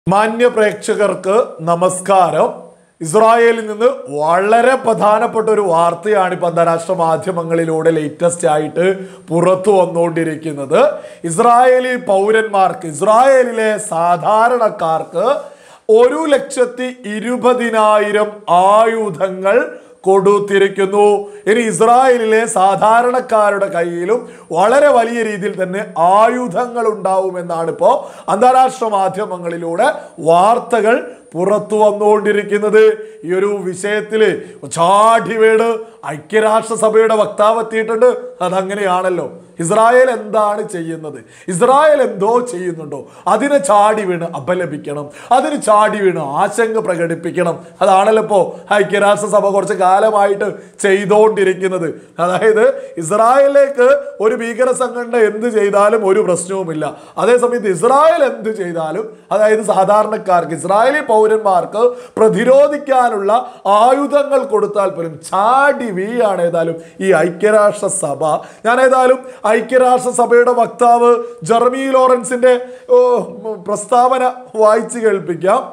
മാന്യ പ്രേക്ഷകർക്ക് നമസ്കാരം ഇസ്രായേലിൽ നിന്ന് വളരെ പ്രധാനപ്പെട്ട ഒരു വാർത്തയാണ് ഇപ്പൊ അന്താരാഷ്ട്ര മാധ്യമങ്ങളിലൂടെ ലേറ്റസ്റ്റ് ആയിട്ട് പുറത്തു വന്നുകൊണ്ടിരിക്കുന്നത് ഇസ്രായേലി പൗരന്മാർക്ക് ഇസ്രായേലിലെ സാധാരണക്കാർക്ക് ഒരു ലക്ഷത്തി ഇരുപതിനായിരം ആയുധങ്ങൾ കൊടുത്തിരിക്കുന്നു ഇനി ഇസ്രായേലിലെ സാധാരണക്കാരുടെ കയ്യിലും വളരെ വലിയ രീതിയിൽ തന്നെ ആയുധങ്ങൾ ഉണ്ടാവുമെന്നാണ് ഇപ്പോൾ അന്താരാഷ്ട്ര മാധ്യമങ്ങളിലൂടെ വാർത്തകൾ പുറത്തു വന്നുകൊണ്ടിരിക്കുന്നത് ഈ ഒരു വിഷയത്തിൽ ചാടി വീട് ഐക്യരാഷ്ട്രസഭയുടെ വക്താവ് എത്തിയിട്ടുണ്ട് അതങ്ങനെയാണല്ലോ ഇസ്രായേൽ എന്താണ് ചെയ്യുന്നത് ഇസ്രായേൽ എന്തോ ചെയ്യുന്നുണ്ടോ അതിനെ ചാടി വീണ് അപലപിക്കണം അതിന് ചാടി വീണ് ആശങ്ക പ്രകടിപ്പിക്കണം അതാണല്ലോ ഇപ്പോൾ ഐക്യരാഷ്ട്രസഭ കുറച്ച് കാലമായിട്ട് ചെയ്തുകൊണ്ടിരിക്കുന്നത് അതായത് ഇസ്രായേലിലേക്ക് ഒരു ഭീകര സംഘടന എന്ത് ചെയ്താലും ഒരു പ്രശ്നവുമില്ല അതേസമയത്ത് ഇസ്രായേൽ എന്ത് ചെയ്താലും അതായത് സാധാരണക്കാർക്ക് ഇസ്രായേലി പൗരന്മാർക്ക് പ്രതിരോധിക്കാനുള്ള ആയുധങ്ങൾ കൊടുത്താൽ പോലും ചാടി വീയാണ് ഏതായാലും ഈ ഐക്യരാഷ്ട്ര സഭ ഞാൻ ഏതായാലും ഐക്യരാഷ്ട്ര സഭയുടെ വക്താവ് ജെർമി ലോറൻസിന്റെ ഓ, പ്രസ്താവന വായിച്ചു കേൾപ്പിക്കാം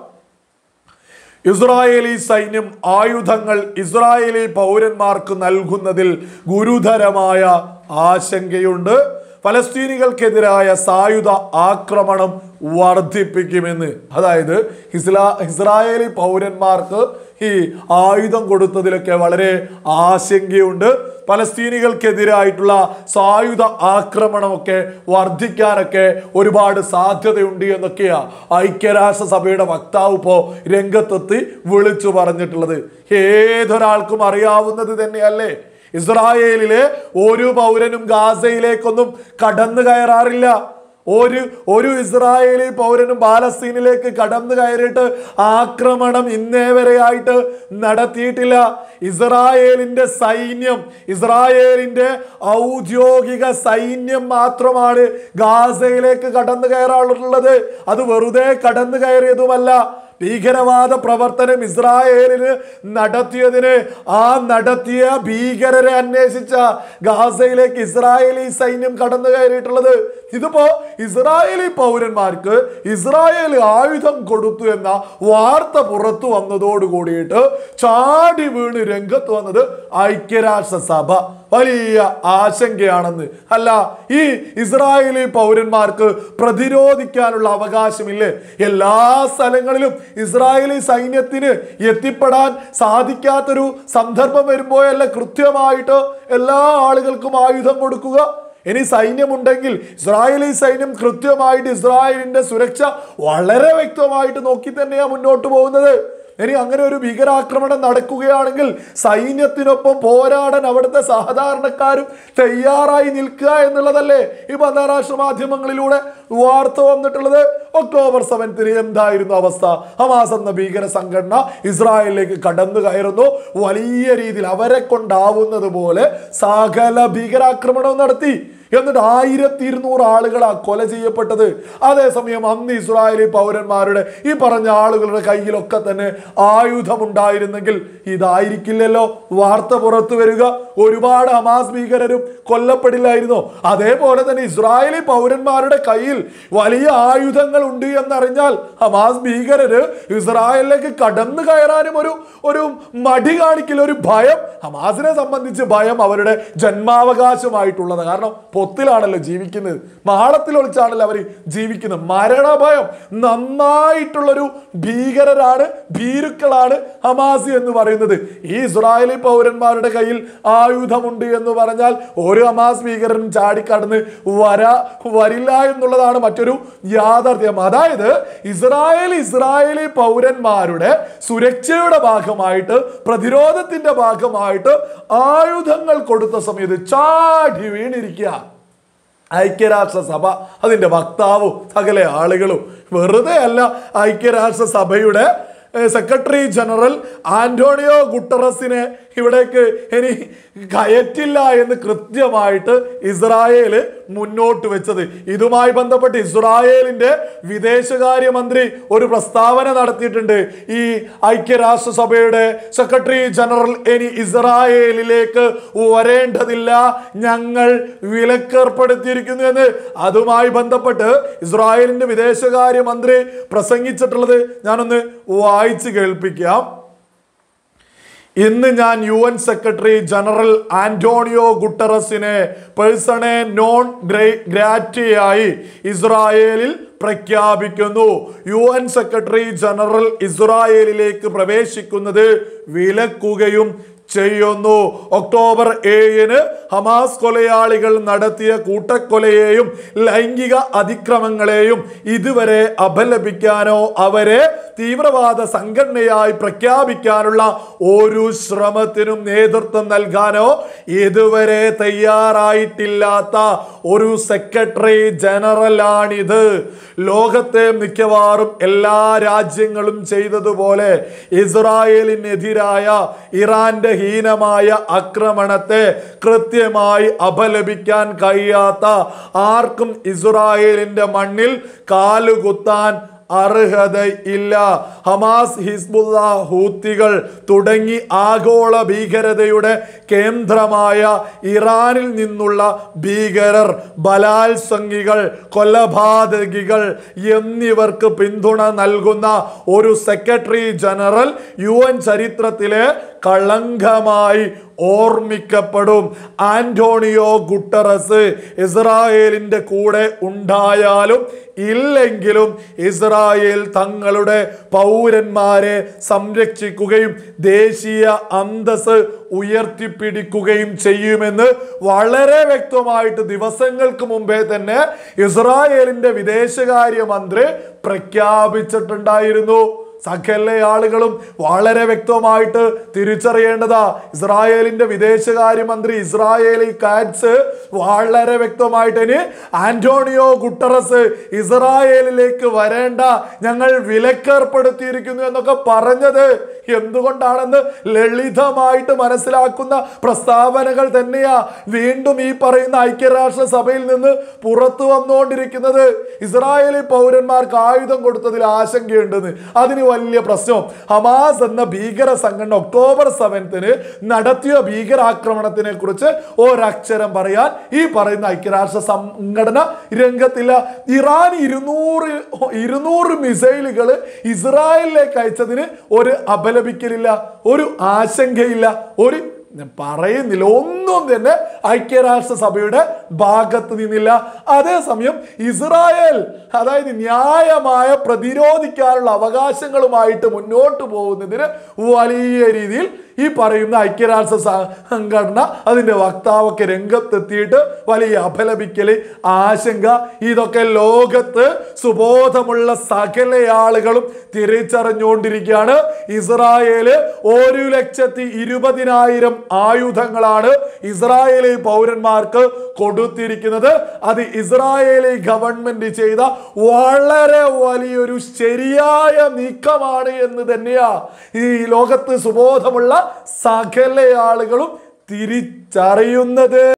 ഇസ്രായേലി സൈന്യം ആയുധങ്ങൾ ഇസ്രായേലി പൗരന്മാർക്ക് നൽകുന്നതിൽ ഗുരുതരമായ ആശങ്കയുണ്ട് ഫലസ്തീനികൾക്കെതിരായ സായുധ ആക്രമണം വർദ്ധിപ്പിക്കുമെന്ന് അതായത് ഇസ്ലാ ഇസ്രായേലി പൗരന്മാർക്ക് ഈ ആയുധം കൊടുത്തതിലൊക്കെ വളരെ ആശങ്കയുണ്ട് പലസ്തീനികൾക്കെതിരായിട്ടുള്ള സായുധ ആക്രമണമൊക്കെ വർദ്ധിക്കാനൊക്കെ ഒരുപാട് സാധ്യതയുണ്ട് എന്നൊക്കെയാ ഐക്യരാഷ്ട്ര സഭയുടെ വക്താവ് ഇപ്പോൾ രംഗത്തെത്തി വിളിച്ചു പറഞ്ഞിട്ടുള്ളത് ഏതൊരാൾക്കും അറിയാവുന്നത് തന്നെയല്ലേ ഇസ്രായേലിലെ ഒരു പൗരനും ഗാസയിലേക്കൊന്നും കടന്നു കയറാറില്ല ഒരു ഒരു ഇസ്രായേലി പൗരനും പാലസ്തീനിലേക്ക് കടന്നു കയറിയിട്ട് ആക്രമണം ഇന്നേ വരെയായിട്ട് നടത്തിയിട്ടില്ല ഇസ്രായേലിന്റെ സൈന്യം ഇസ്രായേലിന്റെ ഔദ്യോഗിക സൈന്യം മാത്രമാണ് ഗാസയിലേക്ക് കടന്നു കയറാറുള്ളത് അത് വെറുതെ കടന്നു കയറിയതുമല്ല ഭീകരവാദ പ്രവർത്തനം ഇസ്രായേലിന് നടത്തിയതിന് ആ നടത്തിയ ഭീകരരെ അന്വേഷിച്ച ഗാസയിലേക്ക് ഇസ്രായേലി സൈന്യം കടന്നു കയറിയിട്ടുള്ളത് ഇതിപ്പോ ഇസ്രായേലി പൗരന്മാർക്ക് ഇസ്രായേൽ ആയുധം കൊടുത്തു എന്ന വാർത്ത പുറത്തു വന്നതോട് കൂടിയിട്ട് ചാടി വീണ് രംഗത്ത് വന്നത് ഐക്യരാഷ്ട്ര സഭ വലിയ ആശങ്കയാണെന്ന് അല്ല ഈ ഇസ്രായേലി പൗരന്മാർക്ക് പ്രതിരോധിക്കാനുള്ള അവകാശമില്ലേ എല്ലാ സ്ഥലങ്ങളിലും ഇസ്രായേലി സൈന്യത്തിന് എത്തിപ്പെടാൻ സാധിക്കാത്തൊരു സന്ദർഭം വരുമ്പോഴല്ല കൃത്യമായിട്ട് എല്ലാ ആളുകൾക്കും ആയുധം കൊടുക്കുക ഇനി സൈന്യമുണ്ടെങ്കിൽ ഇസ്രായേലി സൈന്യം കൃത്യമായിട്ട് ഇസ്രായേലിന്റെ സുരക്ഷ വളരെ വ്യക്തമായിട്ട് നോക്കി തന്നെയാണ് മുന്നോട്ട് പോകുന്നത് ഇനി അങ്ങനെ ഒരു ഭീകരാക്രമണം നടക്കുകയാണെങ്കിൽ സൈന്യത്തിനൊപ്പം പോരാടാൻ അവിടുത്തെ സാധാരണക്കാരും തയ്യാറായി നിൽക്കുക എന്നുള്ളതല്ലേ ഇപ്പൊ അന്താരാഷ്ട്ര മാധ്യമങ്ങളിലൂടെ വാർത്ത വന്നിട്ടുള്ളത് ഒക്ടോബർ സെവൻത്തിന് എന്തായിരുന്നു അവസ്ഥ ഹമാസ് എന്ന ഭീകര സംഘടന ഇസ്രായേലിലേക്ക് കടന്നു കയറുന്നു വലിയ രീതിയിൽ അവരെ കൊണ്ടാവുന്നത് പോലെ സകല ഭീകരാക്രമണവും നടത്തി എന്നിട്ട് ആയിരത്തി ഇരുന്നൂറ് ആളുകളാ കൊല ചെയ്യപ്പെട്ടത് അതേസമയം അന്ന് ഇസ്രായേലി പൗരന്മാരുടെ ഈ പറഞ്ഞ ആളുകളുടെ കയ്യിലൊക്കെ തന്നെ ആയുധമുണ്ടായിരുന്നെങ്കിൽ ഇതായിരിക്കില്ലല്ലോ വാർത്ത പുറത്തു വരിക ഒരുപാട് ഹമാസ് ഭീകരരും കൊല്ലപ്പെടില്ലായിരുന്നോ അതേപോലെ തന്നെ ഇസ്രായേലി പൗരന്മാരുടെ കയ്യിൽ വലിയ ആയുധങ്ങൾ ഉണ്ട് എന്നറിഞ്ഞാൽ ഹമാസ് ഭീകരര് ഇസ്രായേലിലേക്ക് കടന്നു കയറാനും ഒരു ഒരു മടി കാണിക്കില്ല ഒരു ഭയം ഹമാസിനെ സംബന്ധിച്ച് ഭയം അവരുടെ ജന്മാവകാശമായിട്ടുള്ളത് കാരണം പൊത്തിലാണല്ലോ ജീവിക്കുന്നത് മാളത്തിൽ ഒളിച്ചാണല്ലോ അവർ ജീവിക്കുന്നത് മരണഭയം നന്നായിട്ടുള്ളൊരു ഭീകരരാണ് ഭീരുക്കളാണ് ഹമാസി എന്ന് പറയുന്നത് ഈ ഇസ്രായേലി പൗരന്മാരുടെ കയ്യിൽ ആയുധമുണ്ട് എന്ന് പറഞ്ഞാൽ ഒരു ഹമാസ് ഭീകരനും ചാടിക്കടന്ന് വരാ വരില്ല എന്നുള്ളതാണ് മറ്റൊരു യാഥാർത്ഥ്യം അതായത് ഇസ്രായേൽ ഇസ്രായേലി പൗരന്മാരുടെ സുരക്ഷയുടെ ഭാഗമായിട്ട് പ്രതിരോധത്തിന്റെ ഭാഗമായിട്ട് ആയുധങ്ങൾ കൊടുത്ത സമയത്ത് ചാടി വീണിരിക്കുക ഐക്യരാഷ്ട്ര സഭ അതിൻ്റെ വക്താവും സകല ആളുകളും വെറുതെ അല്ല ഐക്യരാഷ്ട്ര സഭയുടെ ഏഹ്, സെക്രട്ടറി ജനറൽ ആന്റോണിയോ ഗുട്ടറസിനെ ഇവിടേക്ക് ഇനി കയറ്റില്ല എന്ന് കൃത്യമായിട്ട് ഇസ്രായേല് മുന്നോട്ട് വെച്ചത് ഇതുമായി ബന്ധപ്പെട്ട് ഇസ്രായേലിന്റെ വിദേശകാര്യമന്ത്രി ഒരു പ്രസ്താവന നടത്തിയിട്ടുണ്ട് ഈ ഐക്യരാഷ്ട്രസഭയുടെ സെക്രട്ടറി ജനറൽ ഇനി ഇസ്രായേലിലേക്ക് വരേണ്ടതില്ല ഞങ്ങൾ വിലക്കേർപ്പെടുത്തിയിരിക്കുന്നു എന്ന് അതുമായി ബന്ധപ്പെട്ട് ഇസ്രായേലിന്റെ വിദേശകാര്യമന്ത്രി പ്രസംഗിച്ചിട്ടുള്ളത് ഞാനൊന്ന് വായിച്ചു കേൾപ്പിക്കാം ഇന്ന് ഞാൻ U N secretary general Antonio ഗുട്ടറസിനെ പേഴ്സണെ നോൺ ഗ്രാറ്റിയായി ഇസ്രായേലിൽ പ്രഖ്യാപിക്കുന്നു യു എൻ സെക്രട്ടറി ജനറൽ ഇസ്രായേലിലേക്ക് പ്രവേശിക്കുന്നത് വിലക്കുകയും ചെയ്യുന്നു ഒക്ടോബർ ഏഴിന് ഹമാസ് കൊലയാളികൾ നടത്തിയ കൂട്ടക്കൊലയെയും ലൈംഗിക അതിക്രമങ്ങളെയും ഇതുവരെ അപലപിക്കാനോ അവരെ തീവ്രവാദ സംഘടനയായി പ്രഖ്യാപിക്കാനുള്ള ഒരു ശ്രമത്തിനും നേതൃത്വം നൽകാനോ ഇതുവരെ തയ്യാറായിട്ടില്ലാത്ത ഒരു സെക്രട്ടറി ജനറലാണിത് ലോകത്തെ മിക്കവാറും എല്ലാ രാജ്യങ്ങളും ചെയ്തതുപോലെ ഇസ്രായേലിനെതിരായ ഇറാന്റെ ഹീനമായ ആക്രമണത്തെ കൃത്യമായി അപലപിക്കാൻ കഴിയാത്ത ആർക്കും ഇസ്രായേലിന്റെ മണ്ണിൽ കാലുകുത്താൻ അർഹതയില്ല ഹമാസ് ഹിസ്ബുള്ള ഹൂത്തികൾ തുടങ്ങി ആഗോള ഭീകരതയുടെ കേന്ദ്രമായ ഇറാനിൽ നിന്നുള്ള ഭീകരർ ബലാത്സംഗികൾ കൊലപാതകികൾ എന്നിവർക്ക് പിന്തുണ നൽകുന്ന ഒരു സെക്രട്ടറി ജനറൽ യു എൻ ചരിത്രത്തിലെ കളങ്കമായി ഓർമ്മിക്കപ്പെടും ആന്റോണിയോ ഗുട്ടറസ് ഇസ്രായേലിന്റെ കൂടെ ഉണ്ടായാലും ഇല്ലെങ്കിലും ഇസ്രായേൽ തങ്ങളുടെ പൗരന്മാരെ സംരക്ഷിക്കുകയും ദേശീയ അന്തസ് ഉയർത്തിപ്പിടിക്കുകയും ചെയ്യുമെന്ന് വളരെ വ്യക്തമായിട്ട് ദിവസങ്ങൾക്ക് മുമ്പേ തന്നെ ഇസ്രായേലിന്റെ വിദേശകാര്യമന്ത്രി പ്രഖ്യാപിച്ചിട്ടുണ്ടായിരുന്നു സകല ആളുകളും വളരെ വ്യക്തമായിട്ട് തിരിച്ചറിയേണ്ടതാ ഇസ്രായേലിന്റെ വിദേശകാര്യമന്ത്രി ഇസ്രായേലി കാറ്റ്സ് വളരെ വ്യക്തമായിട്ട് ഇനി ആന്റോണിയോ ഗുട്ടറസ് ഇസ്രായേലിലേക്ക് വരേണ്ട ഞങ്ങൾ വിലക്കേർപ്പെടുത്തിയിരിക്കുന്നു എന്നൊക്കെ പറഞ്ഞത് എന്തുകൊണ്ടാണെന്ന് ലളിതമായിട്ട് മനസ്സിലാക്കുന്ന പ്രസ്താവനകൾ തന്നെയാ വീണ്ടും ഈ പറയുന്ന ഐക്യരാഷ്ട്ര സഭയിൽ നിന്ന് പുറത്തു വന്നുകൊണ്ടിരിക്കുന്നത് ഇസ്രായേലി പൗരന്മാർക്ക് ആയുധം കൊടുത്തതിൽ ആശങ്കയുണ്ടെന്ന് അതിന് വലിയ പ്രശ്നം ഹമാസ് എന്ന ഭീകര സംഘടന ഒക്ടോബർ സെവൻത്തിന് നടത്തിയ ഭീകരാക്രമണത്തിനെ കുറിച്ച് ഒരക്ഷരം പറയാൻ ഈ പറയുന്ന ഐക്യരാഷ്ട്ര സംഘടന രംഗത്തില്ല ഇറാൻ ഇരുന്നൂറ് ഇരുന്നൂറ് മിസൈലുകൾ ഇസ്രായേലിലേക്ക് അയച്ചതിന് ഒരു അപലപിക്കലില്ല ഒരു ആശങ്കയില്ല ഒരു ഞാൻ പറയുന്നില്ല ഒന്നും തന്നെ ഐക്യരാഷ്ട്ര സഭയുടെ ഭാഗത്ത് നിന്നില്ല അതേസമയം ഇസ്രായേൽ അതായത് ന്യായമായ പ്രതിരോധിക്കാനുള്ള അവകാശങ്ങളുമായിട്ട് മുന്നോട്ട് പോകുന്നതിന് വലിയ രീതിയിൽ ഈ പറയുന്ന ഐക്യരാഷ്ട്ര സംഘടന അതിന്റെ വക്താവൊക്കെ രംഗത്തെത്തിയിട്ട് വലിയ അപലപിക്കല് ആശങ്ക ഇതൊക്കെ ലോകത്ത് സുബോധമുള്ള സകല ആളുകളും തിരിച്ചറിഞ്ഞുകൊണ്ടിരിക്കുകയാണ് ഇസ്രായേല് ഒരു ലക്ഷത്തി ഇരുപതിനായിരം ആയുധങ്ങളാണ് ഇസ്രായേലി പൗരന്മാർക്ക് കൊടുത്തിരിക്കുന്നത് അത് ഇസ്രായേലി ഗവൺമെന്റ് ചെയ്ത വളരെ വലിയൊരു ശരിയായ നീക്കമാണ് എന്ന് തന്നെയാ ഈ ലോകത്ത് സുബോധമുള്ള സകല ആളുകളും തിരിച്ചറിയുന്നത്